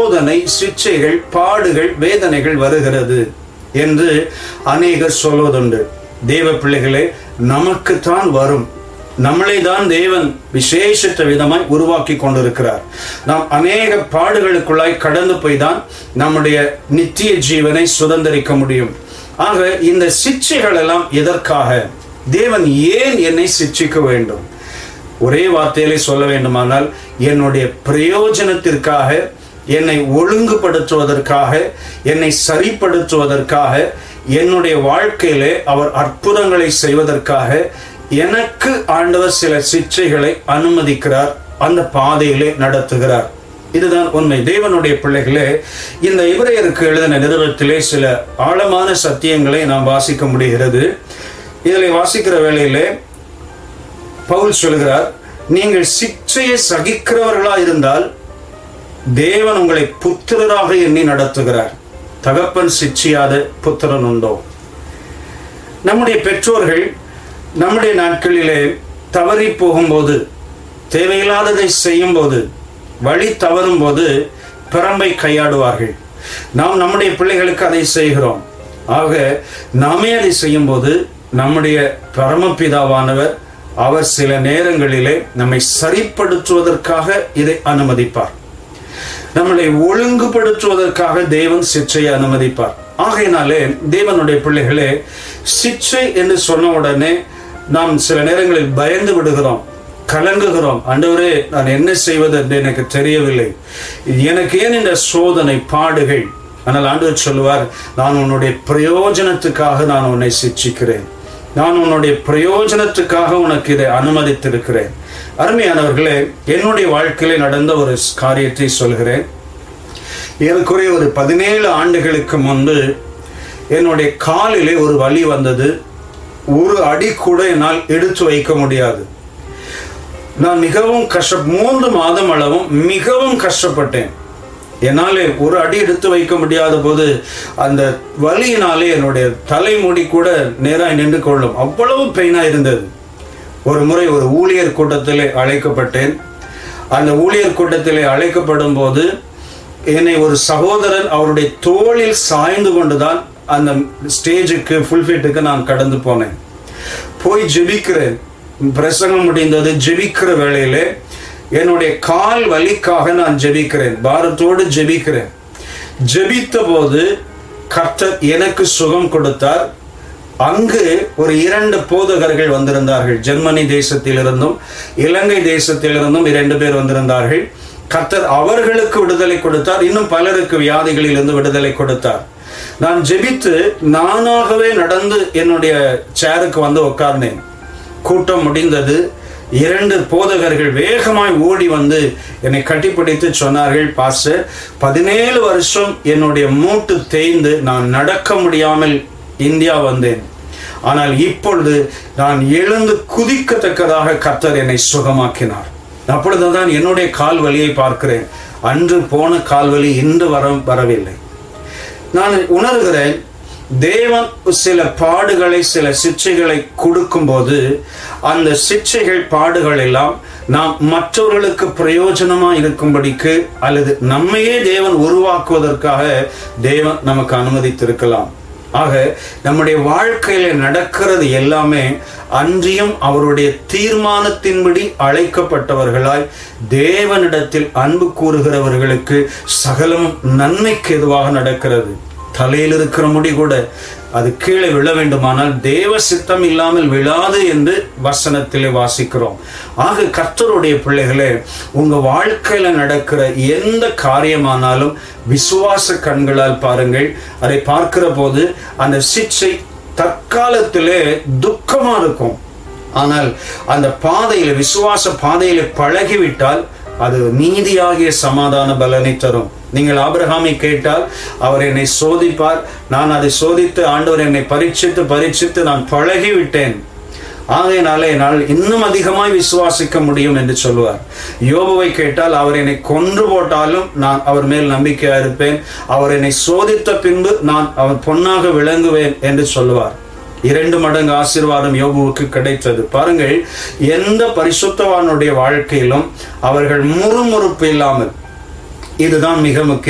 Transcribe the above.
சோதனை சிக்ஷைகள் பாடுகள் வேதனைகள் வருகிறது என்று அநேகர் சொல்வதுண்டு தேவ பிள்ளைகளே நமக்குத்தான் வரும் நம்மளை தான் தேவன் விசேஷித்த விதமாய் உருவாக்கி கொண்டிருக்கிறார் நாம் அநேக பாடுகளுக்குள்ளாய் கடந்து போய் தான் நம்முடைய நித்திய ஜீவனை சுதந்திரிக்க முடியும் ஆக இந்த சிக்ஷைகள் எல்லாம் எதற்காக தேவன் ஏன் என்னை சிக்ஷிக்க வேண்டும் ஒரே வார்த்தையிலே சொல்ல வேண்டுமானால் என்னுடைய பிரயோஜனத்திற்காக என்னை ஒழுங்குபடுத்துவதற்காக என்னை சரிப்படுத்துவதற்காக என்னுடைய வாழ்க்கையிலே அவர் அற்புதங்களை செய்வதற்காக எனக்கு ஆண்டவர் சில சிக்ஷைகளை அனுமதிக்கிறார் அந்த பாதையிலே நடத்துகிறார் இதுதான் உண்மை தேவனுடைய பிள்ளைகளே இந்த இவரையருக்கு எழுதின நிறுவனத்திலே சில ஆழமான சத்தியங்களை நாம் வாசிக்க முடிகிறது இதில் வாசிக்கிற வேளையிலே பவுல் சொல்கிறார் நீங்கள் சிக்ஷையை சகிக்கிறவர்களா இருந்தால் தேவன் உங்களை புத்திரராக எண்ணி நடத்துகிறார் தகப்பன் சிக்ஷியாத புத்திரன் உண்டோ நம்முடைய பெற்றோர்கள் நம்முடைய நாட்களிலே தவறி போகும்போது தேவையில்லாததை செய்யும்போது வழி தவறும் போது பிறம்பை கையாடுவார்கள் நாம் நம்முடைய பிள்ளைகளுக்கு அதை செய்கிறோம் ஆக நாமே அதை செய்யும்போது நம்முடைய பரமபிதாவானவர் அவர் சில நேரங்களிலே நம்மை சரிப்படுத்துவதற்காக இதை அனுமதிப்பார் நம்மளை ஒழுங்குபடுத்துவதற்காக தேவன் சிற்றையை அனுமதிப்பார் ஆகையினாலே தேவனுடைய பிள்ளைகளே சிற்றை என்று சொன்ன உடனே நாம் சில நேரங்களில் பயந்து விடுகிறோம் கலங்குகிறோம் ஆண்டவரே நான் என்ன செய்வது என்று எனக்கு தெரியவில்லை எனக்கு ஏன் இந்த சோதனை பாடுகள் ஆனால் ஆண்டவர் சொல்லுவார் நான் உன்னுடைய பிரயோஜனத்துக்காக நான் உன்னை சிக்ஷிக்கிறேன் நான் உன்னுடைய பிரயோஜனத்துக்காக உனக்கு இதை அனுமதித்திருக்கிறேன் அருமையானவர்களே என்னுடைய வாழ்க்கையிலே நடந்த ஒரு காரியத்தை சொல்கிறேன் ஏறக்குறைய ஒரு பதினேழு ஆண்டுகளுக்கு முன்பு என்னுடைய காலிலே ஒரு வலி வந்தது ஒரு அடி கூட என்னால் எடுத்து வைக்க முடியாது நான் மிகவும் கஷ்ட மூன்று மாதம் அளவும் மிகவும் கஷ்டப்பட்டேன் என்னாலே ஒரு அடி எடுத்து வைக்க முடியாத போது அந்த வலியினாலே என்னுடைய தலைமுடி கூட நேராக நின்று கொள்ளும் அவ்வளவு பெயினா இருந்தது ஒரு முறை ஒரு ஊழியர் கூட்டத்திலே அழைக்கப்பட்டேன் அந்த ஊழியர் கூட்டத்திலே அழைக்கப்படும் போது என்னை ஒரு சகோதரன் அவருடைய தோளில் சாய்ந்து கொண்டுதான் அந்த ஸ்டேஜுக்கு ஃபுல்ஃபிட்டுக்கு நான் கடந்து போனேன் போய் ஜெபிக்கிறேன் பிரசங்கம் முடிந்தது ஜெபிக்கிற வேளையிலே என்னுடைய கால் வலிக்காக நான் ஜெபிக்கிறேன் பாரத்தோடு ஜெபிக்கிறேன் ஜெபித்த போது கர்த்தர் எனக்கு சுகம் கொடுத்தார் அங்கு ஒரு இரண்டு போதகர்கள் வந்திருந்தார்கள் ஜெர்மனி தேசத்திலிருந்தும் இலங்கை தேசத்திலிருந்தும் இரண்டு பேர் வந்திருந்தார்கள் கர்த்தர் அவர்களுக்கு விடுதலை கொடுத்தார் இன்னும் பலருக்கு வியாதிகளில் இருந்து விடுதலை கொடுத்தார் நான் ஜெபித்து நானாகவே நடந்து என்னுடைய சேருக்கு வந்து உட்கார்ந்தேன் கூட்டம் முடிந்தது இரண்டு போதகர்கள் வேகமாய் ஓடி வந்து என்னை கட்டிப்பிடித்து சொன்னார்கள் பாஸ்டர் பதினேழு வருஷம் என்னுடைய மூட்டு தேய்ந்து நான் நடக்க முடியாமல் இந்தியா வந்தேன் ஆனால் இப்பொழுது நான் எழுந்து குதிக்கத்தக்கதாக கர்த்தர் என்னை சுகமாக்கினார் அப்பொழுதுதான் என்னுடைய கால் வலியை பார்க்கிறேன் அன்று போன கால்வலி இன்று வர வரவில்லை நான் உணர்கிறேன் தேவன் சில பாடுகளை சில சிக்ஷைகளை கொடுக்கும்போது அந்த சிக்ஷைகள் பாடுகள் எல்லாம் நாம் மற்றவர்களுக்கு பிரயோஜனமா இருக்கும்படிக்கு அல்லது நம்மையே தேவன் உருவாக்குவதற்காக தேவன் நமக்கு அனுமதித்திருக்கலாம் ஆக நம்முடைய வாழ்க்கையில நடக்கிறது எல்லாமே அன்றியும் அவருடைய தீர்மானத்தின்படி அழைக்கப்பட்டவர்களாய் தேவனிடத்தில் அன்பு கூறுகிறவர்களுக்கு சகலம் நன்மைக்கு எதுவாக நடக்கிறது தலையில் இருக்கிற முடி கூட அது கீழே விழ வேண்டுமானால் தேவ சித்தம் இல்லாமல் விழாது என்று வசனத்திலே வாசிக்கிறோம் ஆக கர்த்தருடைய பிள்ளைகளே உங்க வாழ்க்கையில நடக்கிற எந்த காரியமானாலும் விசுவாச கண்களால் பாருங்கள் அதை பார்க்கிற போது அந்த சிக்ஷை தற்காலத்திலே துக்கமா இருக்கும் ஆனால் அந்த பாதையில விசுவாச பாதையில பழகிவிட்டால் அது நீதியாகிய சமாதான பலனை தரும் நீங்கள் ஆபிரகாமை கேட்டால் அவர் என்னை சோதிப்பார் நான் அதை சோதித்து ஆண்டவர் என்னை பரீட்சித்து பரீட்சித்து நான் பழகிவிட்டேன் ஆகையினாலே என்னால் இன்னும் அதிகமாய் விசுவாசிக்க முடியும் என்று சொல்லுவார் யோபுவை கேட்டால் அவர் என்னை கொன்று போட்டாலும் நான் அவர் மேல் நம்பிக்கையா இருப்பேன் அவர் என்னை சோதித்த பின்பு நான் அவர் பொன்னாக விளங்குவேன் என்று சொல்லுவார் இரண்டு மடங்கு ஆசீர்வாதம் யோபுவுக்கு கிடைத்தது பாருங்கள் எந்த பரிசுத்தவானுடைய வாழ்க்கையிலும் அவர்கள் முறுமுறுப்பு இல்லாமல் இதுதான் மிக முக்கியம்